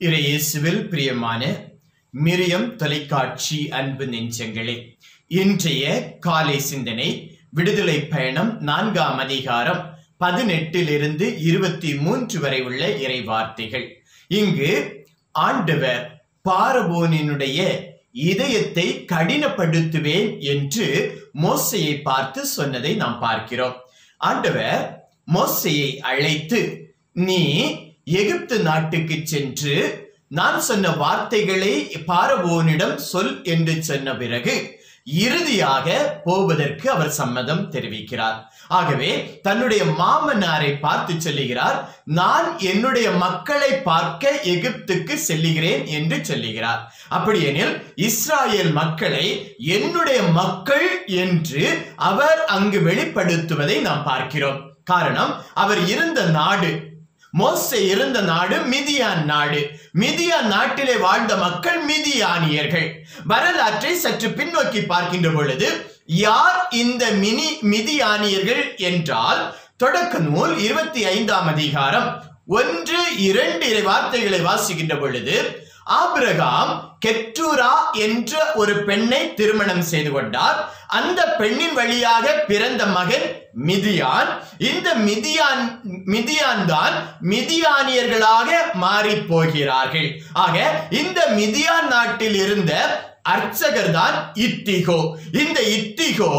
இறையேசுவில் பிரியமான மிரியம் தொலைக்காட்சி அன்பு நெஞ்சங்களே இன்றைய காலை சிந்தனை விடுதலை பயணம் நான்காம் அதிகாரம் பதினெட்டிலிருந்து இருபத்தி மூன்று வரை உள்ள இறை வார்த்தைகள் இங்கு ஆண்டவர் பாரபோனினுடைய இதயத்தை கடினப்படுத்துவேன் என்று மோசையை பார்த்து சொன்னதை நாம் பார்க்கிறோம் ஆண்டவர் மோசையை அழைத்து நீ எகிப்து நாட்டுக்கு சென்று நான் சொன்ன வார்த்தைகளை பாரவோனிடம் சொல் என்று சொன்ன பிறகு இறுதியாக போவதற்கு அவர் சம்மதம் தெரிவிக்கிறார் ஆகவே தன்னுடைய மாமனாரை பார்த்து சொல்லுகிறார் நான் என்னுடைய மக்களை பார்க்க எகிப்துக்கு செல்லுகிறேன் என்று சொல்லுகிறார் அப்படியெனில் இஸ்ராயேல் மக்களை என்னுடைய மக்கள் என்று அவர் அங்கு வெளிப்படுத்துவதை நாம் பார்க்கிறோம் காரணம் அவர் இருந்த நாடு மோசே இருந்த நாடு மிதியான் நாடு மிதியான் நாட்டிலே வாழ்ந்த மக்கள் மிதியானியர்கள் வரலாற்றை சற்று பின்னோக்கி பார்க்கின்ற பொழுது யார் இந்த மினி மிதியானியர்கள் என்றால் தொடக்க நூல் இருபத்தி ஐந்தாம் அதிகாரம் ஒன்று இரண்டு இறை வார்த்தைகளை வாசிக்கின்ற பொழுது ஆபிரகாம் கெற்றூரா என்ற ஒரு பெண்ணை திருமணம் செய்து கொண்டார் அந்த பெண்ணின் வழியாக பிறந்த மகன் மிதியான் இந்த மிதியான் மிதியான் தான் மிதியானியர்களாக மாறி போகிறார்கள் ஆக இந்த மிதியான் நாட்டில் இருந்த அர்ச்சகர் தான் இத்திகோ இந்த இத்திகோ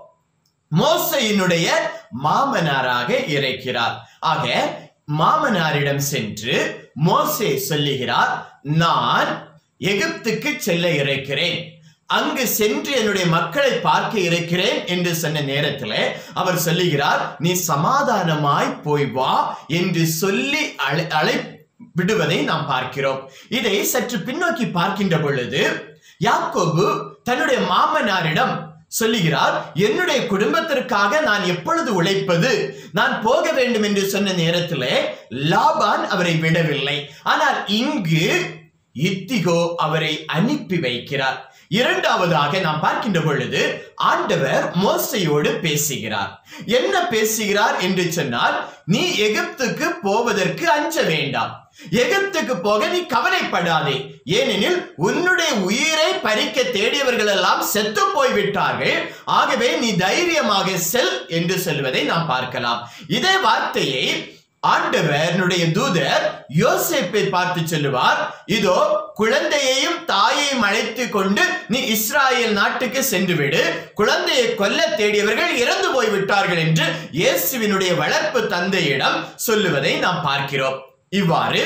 மோசையினுடைய மாமனாராக இருக்கிறார் ஆக மாமனாரிடம் சென்று மோசே சொல்லுகிறார் நான் எகிப்துக்கு செல்ல இருக்கிறேன் அங்கு சென்று என்னுடைய மக்களை பார்க்க இருக்கிறேன் என்று சொன்ன நேரத்தில் அவர் சொல்லுகிறார் நீ சமாதானமாய் போய் வா என்று சொல்லி அழை அழை விடுவதை நாம் பார்க்கிறோம் இதை சற்று பின்னோக்கி பார்க்கின்ற பொழுது யாக்கோபு தன்னுடைய மாமனாரிடம் சொல்லுகிறார் என்னுடைய குடும்பத்திற்காக நான் எப்பொழுது உழைப்பது நான் போக வேண்டும் என்று சொன்ன நேரத்தில் லாபான் அவரை விடவில்லை ஆனால் இங்கு இத்திகோ அவரை அனுப்பி வைக்கிறார் இரண்டாவதாக நாம் பார்க்கின்ற பொழுது ஆண்டவர் மோசையோடு பேசுகிறார் என்ன பேசுகிறார் என்று சொன்னால் நீ எகிப்துக்கு போவதற்கு அஞ்ச வேண்டாம் எகிப்துக்கு போக நீ கவலைப்படாதே ஏனெனில் உன்னுடைய உயிரை பறிக்க தேடியவர்கள் எல்லாம் செத்து போய்விட்டார்கள் ஆகவே நீ தைரியமாக செல் என்று சொல்வதை நாம் பார்க்கலாம் இதே வார்த்தையை ஆண்டவனுடைய தூதர் யோசேப்பை பார்த்து சொல்லுவார் இதோ குழந்தையையும் தாயையும் அழைத்து கொண்டு நீ இஸ்ராயல் நாட்டுக்கு சென்று விடு குழந்தையை கொல்ல தேடியவர்கள் இறந்து போய்விட்டார்கள் என்று இயேசுவினுடைய வளர்ப்பு தந்தையிடம் சொல்லுவதை நாம் பார்க்கிறோம் இவ்வாறு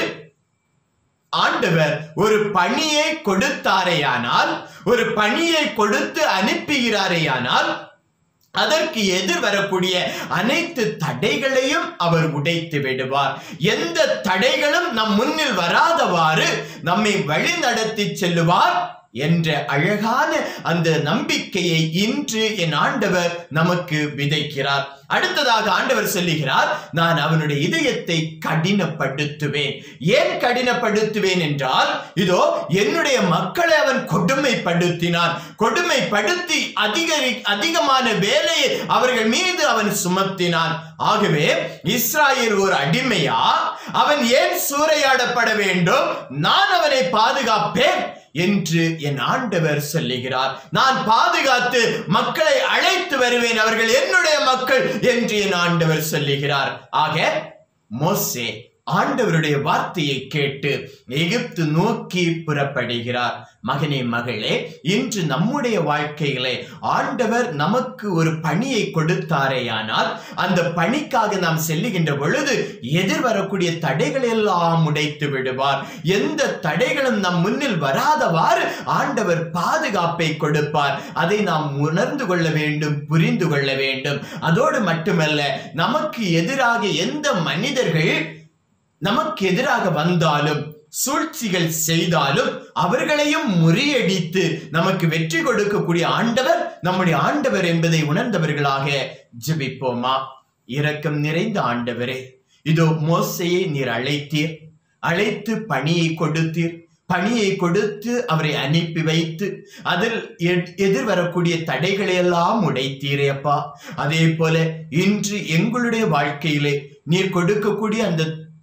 ஆண்டவர் ஒரு பணியை கொடுத்தாரேயானால் ஒரு பணியை கொடுத்து அனுப்புகிறாரேயானால் அதற்கு எதிர் வரக்கூடிய அனைத்து தடைகளையும் அவர் உடைத்து விடுவார் எந்த தடைகளும் நம் முன்னில் வராதவாறு நம்மை வழி நடத்தி செல்லுவார் என்ற அழகான அந்த நம்பிக்கையை இன்று என் ஆண்டவர் நமக்கு விதைக்கிறார் அடுத்ததாக ஆண்டவர் சொல்லுகிறார் நான் அவனுடைய இதயத்தை கடினப்படுத்துவேன் ஏன் கடினப்படுத்துவேன் என்றால் இதோ என்னுடைய மக்களை அவன் கொடுமைப்படுத்தினான் கொடுமைப்படுத்தி அதிகரி அதிகமான வேலையை அவர்கள் மீது அவன் சுமத்தினான் ஆகவே இஸ்ராயல் ஒரு அடிமையா அவன் ஏன் சூறையாடப்பட வேண்டும் நான் அவனை பாதுகாப்பேன் என்று என் ஆண்டவர் சொல்லுகிறார் நான் பாதுகாத்து மக்களை அழைத்து வருவேன் அவர்கள் என்னுடைய மக்கள் என்று என் ஆண்டவர் சொல்லுகிறார் ஆக மோசே ஆண்டவருடைய வார்த்தையை கேட்டு எகிப்து நோக்கி புறப்படுகிறார் மகனே மகளே இன்று நம்முடைய வாழ்க்கையிலே ஆண்டவர் நமக்கு ஒரு பணியை கொடுத்தாரேயானால் அந்த பணிக்காக நாம் செல்லுகின்ற பொழுது எதிர் வரக்கூடிய தடைகளை எல்லாம் உடைத்து விடுவார் எந்த தடைகளும் நம் முன்னில் வராதவாறு ஆண்டவர் பாதுகாப்பை கொடுப்பார் அதை நாம் உணர்ந்து கொள்ள வேண்டும் புரிந்து கொள்ள வேண்டும் அதோடு மட்டுமல்ல நமக்கு எதிராக எந்த மனிதர்கள் நமக்கு எதிராக வந்தாலும் சூழ்ச்சிகள் செய்தாலும் அவர்களையும் முறியடித்து நமக்கு வெற்றி கொடுக்கக்கூடிய ஆண்டவர் நம்முடைய ஆண்டவர் என்பதை உணர்ந்தவர்களாக ஜெபிப்போமா இரக்கம் நிறைந்த ஆண்டவரே இதோ மோசையை நீர் அழைத்தீர் அழைத்து பணியை கொடுத்தீர் பணியை கொடுத்து அவரை அனுப்பி வைத்து அதில் எதிர் வரக்கூடிய தடைகளை எல்லாம் உடைத்தீரே அப்பா அதே போல இன்று எங்களுடைய வாழ்க்கையிலே நீர் கொடுக்கக்கூடிய அந்த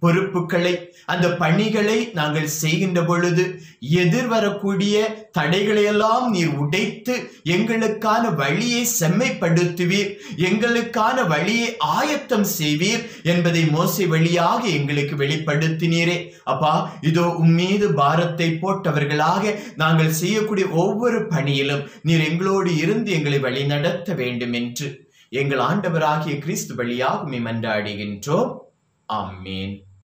பொறுப்புகளை அந்த பணிகளை நாங்கள் செய்கின்ற பொழுது எதிர்வரக்கூடிய தடைகளை எல்லாம் நீர் உடைத்து எங்களுக்கான வழியை செம்மைப்படுத்துவீர் எங்களுக்கான வழியை ஆயத்தம் செய்வீர் என்பதை மோசை வழியாக எங்களுக்கு வெளிப்படுத்தினீரே அப்பா இதோ உம்மீது பாரத்தை போட்டவர்களாக நாங்கள் செய்யக்கூடிய ஒவ்வொரு பணியிலும் நீர் எங்களோடு இருந்து எங்களை வழிநடத்த வேண்டும் என்று எங்கள் ஆண்டவராகிய கிறிஸ்து வழியாக மன்றாடுகின்றோம் ஆமேன்